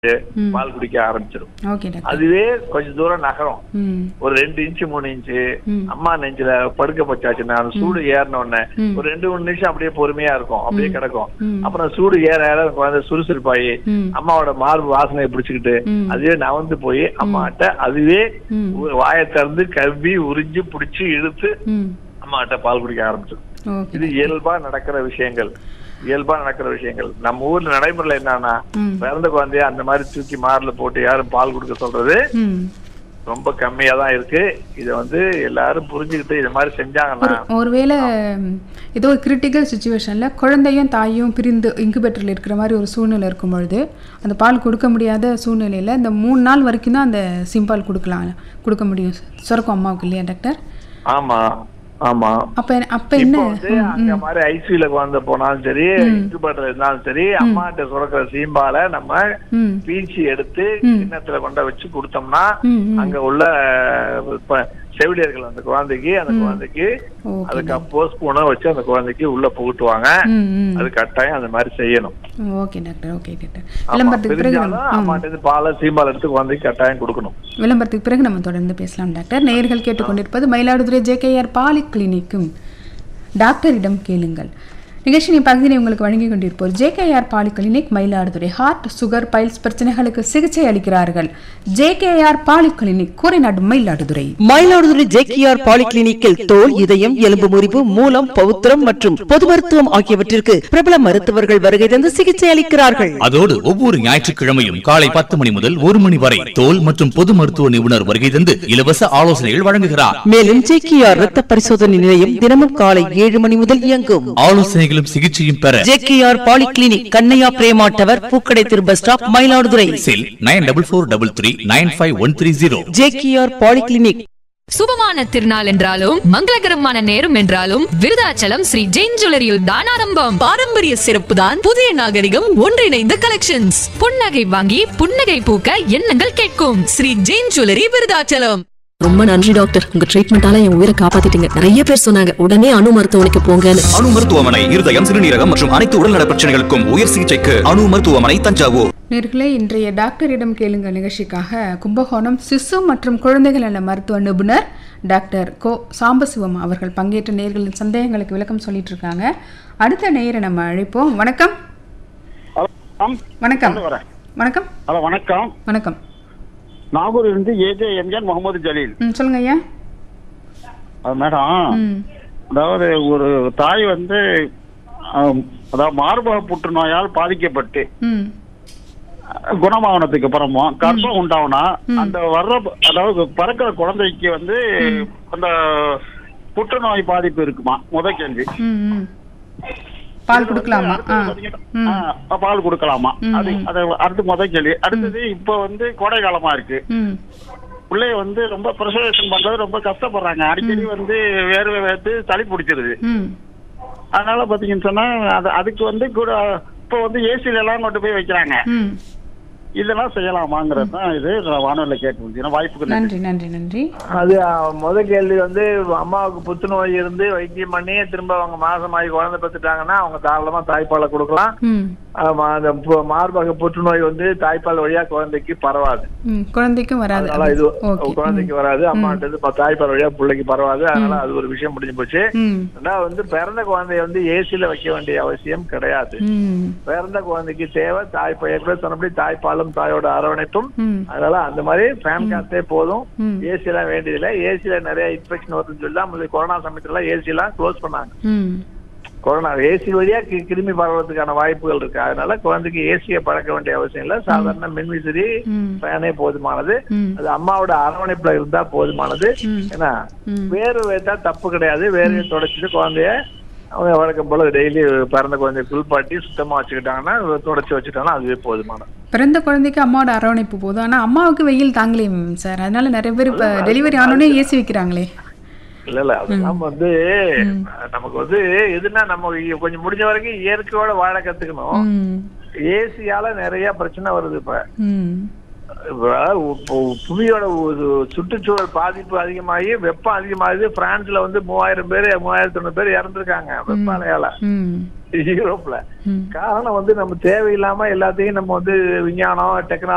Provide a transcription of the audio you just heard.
ம். பால் குடிக்க ஆரம்பிச்சிடும் ஓகே டாக்டர் அதுவே கொஞ்சம் தூரம் நகரும் ம் ஒரு ரெண்டு இன்ச்சு மூணு இன்ச்சு ம். அம்மா நெஞ்சில படுக்க வச்சாச்சுன்னா அந்த சூடு ஏறின உடனே ம். ஒரு ரெண்டு மூணு நிமிஷம் அப்படியே பொறுமையா இருக்கும் அப்படியே கிடக்கும் ம். அப்புறம் சூடு ஏற ஏற அந்த குழந்தை சுறுசுறுப்பாயி ம். அம்மாவோட மார்பு வாசனையை பிடிச்சுக்கிட்டு ம். அதுவே நவந்து போய் அம்மாட்ட அதுவே ம். உ- வாயை திறந்து கவ்வி உறிஞ்சு பிடிச்சு இழுத்து ம் அம்மாட்ட பால் குடிக்க ஆரம்பிச்சிடும் ஓகே இது இயல்பா நடக்கிற விஷயங்கள் இயல்பா நடக்கிற விஷயங்கள் நம்ம ஊர்ல நடைமுறையில என்னன்னா ம். பிறந்த குழந்தைய அந்த மாதிரி தூக்கி மார்ல போட்டு யாரும் பால் கொடுக்க சொல்றது ம் ரொம்ப கம்மியா தான் இருக்கு இத வந்து எல்லாரும் புரிஞ்சுக்கிட்டு இது மாதிரி செஞ்சாங்கன்னா ஒரு ஒருவேளை ம், ஏதோ ஒரு கிரிட்டிக்கல் சுச்சுவேஷனில் குழந்தையும் தாயும் பிரிந்து இன்குபேட்டரில் இருக்கிற மாதிரி ஒரு சூழ்நிலை இருக்கும் பொழுது அந்த பால் கொடுக்க முடியாத சூழ்நிலையில் இந்த மூணு நாள் வரைக்கும் தான் அந்த சிம்பால் கொடுக்கலாம் கொடுக்க முடியும் சுரக்கும் அம்மாவுக்கு இல்லையா டாக்டர் ஆமா ஆமா அப்போ அப்போ என்ன இப்போ வந்து அங்க மாதிரி ஐசியூல குழந்தை போனாலும் சரி இன்குபேட்டர் இருந்தாலும் சரி அம்மாட்ட சுரக்கிற சீம்பால நம்ம ம் பீச்சி எடுத்து கிண்ணத்துல கொண்ட வச்சு கொடுத்தோம்னா ம் ம் அங்க உள்ள இப்ப செவிலியர்கள் அந்த குழந்தைக்கு அந்த குழந்தைக்கு ஓகே அதுக்கு அப்போ ஸ்பூனை வச்சு அந்த குழந்தைக்கு உள்ள புகுட்டுவாங்க ம் ம் அது கட்டாயம் அந்த மாதிரி செய்யணும் ஓகே டாக்டர் ஓகே டாக்டர் ஆமா, விளம்பரத்துக்கு பிறகு பிரிஞ்சாலும் நம்ம- ம். அம்மாட்ட இருந்து பாலை சீம்பால் எடுத்து குழந்தைக்கு கட்டாயம் கொடுக்கணும் விளம்பரத்துக்கு பிறகு நம்ம தொடர்ந்து பேசலாம் டாக்டர் நேயர்கள் கேட்டுக்கொண்டிருப்பது மயிலாடுதுறை ஜேகேஆர் பாலி கிளினிக்கும் டாக்டரிடம் கேளுங்கள் நிகழ்ச்சியின் பகுதியை உங்களுக்கு வழங்கி கொண்டிருப்போர் JKR poly clinic Mayiladuthurai heart sugar piles பிரச்சனைகளுக்கு சிகிச்சை அளிக்கிறார்கள் JKR poly clinic Koorainadu Mayiladuthurai Mayiladuthurai JKR பாலிகிளினிக்கில் தோல் இதயம் எலும்பு முறிவு மூலம் பௌத்திரம் மற்றும் பொது மருத்துவம் ஆகியவற்றிற்கு பிரபல மருத்துவர்கள் வருகை தந்து சிகிச்சை அளிக்கிறார்கள் அதோடு ஒவ்வொரு ஞாயிற்றுக்கிழமையும் காலை பத்து மணி முதல் ஒரு மணி வரை தோல் மற்றும் பொது மருத்துவ நிபுணர் வருகை தந்து இலவச ஆலோசனைகள் வழங்குகிறார் மேலும் ஜேகேஆர் ரத்த பரிசோதனை நிலையம் தினமும் காலை ஏழு மணி முதல் இயங்கும் ஆலோசனைகளும் சிகிச்சையும் பெற JKR polyclinic Kannaiya Prema tower பூக்கடை திரு bus stop Mayiladuthurai cell nine double four double three nine five one three zero JKR polyclinic சுபமான திருநாள் என்றாலும் மங்களகரமான நேரம் என்றாலும் விருதாச்சலம் ஸ்ரீ ஜெயின் ஜுவல்லரியில் தான் ஆரம்பம் பாரம்பரிய சிறப்பு தான் புதிய நாகரிகம் ஒன்றிணைந்த கலெக்ஷன்ஸ் புன்னகை வாங்கி புன்னகை பூக்க எண்ணங்கள் கேட்கும் ஸ்ரீ ஜெயின் ஜுவல்லரி விருதாச்சலம் ரொம்ப நன்றி டாக்டர் உங்க ட்ரீட்மெண்டால என் உயிரை காப்பாத்திட்டீங்க நிறைய பேர் சொன்னாங்க உடனே அணு மருத்துவமனைக்கு போங்கன்னு அணு மருத்துவமனை இருதயம் சிறுநீரகம் மற்றும் அனைத்து உடல்நல பிரச்சனைகளுக்கும் உயர் சிகிச்சைக்கு அணு மருத்துவமனை தஞ்சாவூர் நேர்களே இன்றைய டாக்டரிடம் கேளுங்க நிகழ்ச்சிக்காக கும்பகோணம் சிசு மற்றும் குழந்தைகள் நல மருத்துவ நிபுணர் டாக்டர் கோ சாம்பசிவம் அவர்கள் பங்கேற்ற நேர்களின் சந்தேகங்களுக்கு விளக்கம் சொல்லிட்டு இருக்காங்க அடுத்த நேயரை நம்ம அழைப்போம் வணக்கம் வணக்கம் வணக்கம் ஹலோ வணக்கம் வணக்கம் நாகூர் இருந்து ஏஜே எம்ஜிஆர் முகமது ஜலீல் ம் சொல்லுங்க ஐயா அது மேடம் ம் அதாவது ஒரு தாய் வந்து ஆம், அதாவது மார்பக புற்றுநோயால் பாதிக்கப்பட்டு ம் அஹ், குணமாகனதுக்கு அப்புறமும் கர்ப்பம் உண்டாகுனா அந்த வர்ற அதாவது பிறக்கிற குழந்தைக்கு வந்து அந்த புற்றுநோய் பாதிப்பு இருக்குமா முத கேள்வி ம் ம் பால் கொடுக்கலாமா ஆ ம் ஆ, பால் கொடுக்கலாமா ம், அது ம். அது அடுத்து முத கேள்வி அடுத்தது இப்ப வந்து கோடை காலமா இருக்கு ம் பிள்ளைய வந்து ரொம்ப ப்ரிசர்வேஷன் பண்றது ரொம்ப கஷ்டப்படுறாங்க அடிக்கடி வந்து வேர்வை வேர்த்து சளி பிடிச்சிருது ம் அதனால பாத்தீங்கன்னு சொன்னா அது அதுக்கு வந்து கூட இப்போ வந்து ஏசில எல்லாம் கொண்டு போய் வைக்கிறாங்க ம் இதெல்லாம் செய்யலாமாங்கிறது தான் இது நான் வானொலியில கேட்க முடியும் வாய்ப்புக்கு நன்றி. நன்றி நன்றி நன்றி அது அஹ், முத கேள்வி வந்து அம்மாவுக்கு புத்துநோய் இருந்து வைத்தியம் பண்ணி திரும்ப அவங்க மாசமாகி குழந்தை பெற்றுட்டாங்கன்னா அவங்க தாராளமா தாய்ப்பாலை கொடுக்கலாம் ம் ஆமா, அந்த பு- மார்பக புற்றுநோய் வந்து தாய்ப்பால் வழியா குழந்தைக்கு பரவாது ம் குழந்தைக்கும் வராது அதனால இது ஓகே குழந்தைக்கு வராது அம்மாட்டது தாய்ப்பால் வழியா பிள்ளைக்கு பரவாது அதனால அது ஒரு விஷயம் முடிஞ்சு போச்சு ம் ரெண்டாவது வந்து பிறந்த குழந்தைய வந்து ஏசில வைக்க வேண்டிய அவசியம் கிடையாது ம் பிறந்த குழந்தைக்கு தேவை தாய் ஏற்கனவே சொன்னபடி தாய்ப்பாலும் தாயோட அரவணைப்பும் ம் அதனால அந்த மாதிரி ஃபேன் காத்தே போதும் ம். ஏசி எல்லாம் வேண்டியதில்லை ஏசில நிறைய இன்ஃபெக்ஷன் வருதுன்னு சொல்லி தான் முதல்ல கொரோனா சமயத்துல ஏசி எல்லாம் க்ளோஸ் பண்ணாங்க ம் கொரோனா ஏசி வழியா கி- கிருமி பரவறதுக்கான வாய்ப்புகள் இருக்கு அதனால குழந்தைக்கு ஏசியை பழக்க வேண்டிய அவசியம் இல்ல சாதாரண மின்விசிறி ம். ஃபேனே போதுமானது ம். அது அம்மாவோட அரவணைப்புல இருந்தா போதுமானது ம். ஏன்னா ம். வேறு வைத்தா தப்பு கிடையாது வேர்வையை தொடச்சிட்டு குழந்தைய அவங்க வழக்கம் போல டெய்லி பிறந்த குழந்தைய குளிப்பாட்டி சுத்தமா வச்சுக்கிட்டாங்கன்னா தொடச்சி வச்சுட்டாங்கன்னா அதுவே போதுமானது பிறந்த குழந்தைக்கு அம்மாவோட அரவணைப்பு போதும் ஆனா அம்மாவுக்கு வெயில் தாங்கலையும் சார் அதனால நிறைய பேர் இப்ப டெலிவரி ஆனோடனே ஏசி வைக்கிறாங்களே இல்ல இல்ல அதெல்லாம் வந்து நமக்கு வந்து எதுனா நம்ம இ- கொஞ்சம் முடிஞ்ச வரைக்கும் இயற்கையோட வாழ கத்துக்கணும் ம் ஏசியால நிறைய பிரச்சனை வருது இப்ப ம் இப்ப இப்போ புவியோட ஒரு சுற்றுச்சூழல் பாதிப்பு அதிகமாகி வெப்பம் அதிகமாகுது பிரான்ஸ்ல வந்து மூவாயிரம் பேர் மூவாயிரத்தி தொண்ணூறு பேர் இறந்துருக்காங்க வெப்ப அலையால ம் யூரோப்ல ம் காரணம் வந்து நம்ம தேவையில்லாம எல்லாத்தையும் நம்ம வந்து விஞ்ஞானம் டெக்னாலஜி